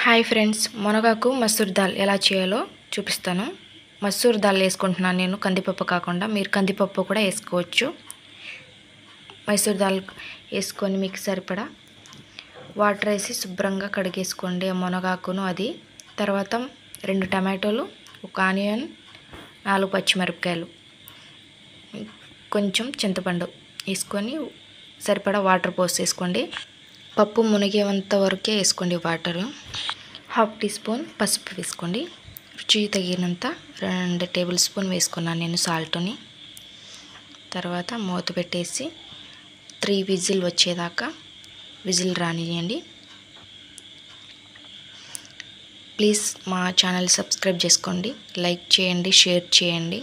hi friends మునగాకు మసూర్ దాల్ ఎలా చేయాలో చూపిస్తాను మసూర్ దాల్ వేసుకుంటున్నాను నేను కందిపప్పు కాకుండా మీరు కందిపప్పు కూడా వేసుకోవచ్చు మైసూర్ దాల్ వేసుకొని మీకు సరిపడా వాటర్ వేసి శుభ్రంగా కడిగేసుకోండి ఆ మునగాకును అది తర్వాత రెండు టమాటోలు ఒక ఆనియన్ నాలుగు పచ్చిమిరపకాయలు కొంచెం చింతపండు వేసుకొని సరిపడా వాటర్ పోసేసుకోండి పప్పు మునిగేంత వరకే వేసుకోండి వాటర్ హాఫ్ టీ స్పూన్ పసుపు వేసుకోండి రుచి తగినంత రెండు టేబుల్ స్పూన్ వేసుకున్నాను నేను సాల్ట్ని తర్వాత మూత పెట్టేసి త్రీ విజిల్ వచ్చేదాకా విజిల్ రానియండి ప్లీజ్ మా ఛానల్ సబ్స్క్రైబ్ చేసుకోండి లైక్ చేయండి షేర్ చేయండి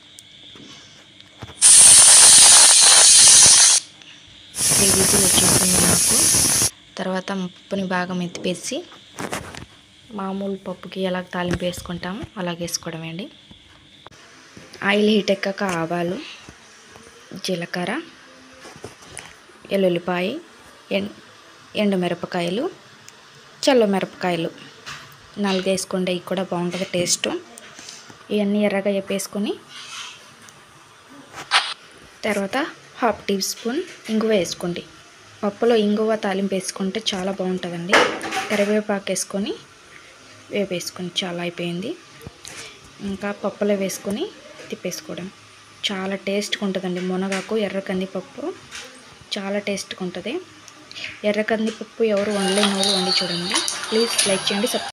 త్రీ విజిల్ వచ్చేసింది నాకు తర్వాత పప్పుని బాగా మెత్తిపేసి మామూలు పప్పుకి ఎలా తాలింపు వేసుకుంటామో అలాగ వేసుకోవడమే అండి ఆయిల్ హీట్ ఎక్కాక ఆవాలు జీలకర్ర ఎల్లుల్లిపాయ ఎం ఎండుమిరపకాయలు చల్లమిరపకాయలు నాలుగు వేసుకోండి అవి కూడా బాగుంటుంది టేస్ట్ ఇవన్నీ ఎర్రగా వేపేసుకొని తర్వాత హాఫ్ టీ స్పూన్ ఇంగువ వేసుకోండి పప్పులో ఇంగువ తాలింపు వేసుకుంటే చాలా బాగుంటుందండి కరివేపాకు వేసుకొని వేపేసుకొని చాలా అయిపోయింది ఇంకా పప్పులో వేసుకొని తిప్పేసుకోవడం చాలా టేస్ట్గా ఉంటుందండి మునగాకు ఎర్ర కందిపప్పు చాలా టేస్ట్గా ఉంటుంది ఎర్ర కందిపప్పు ఎవరు వండలేని వాళ్ళు వండి చూడండి ప్లీజ్ లైక్ చేయండి సబ్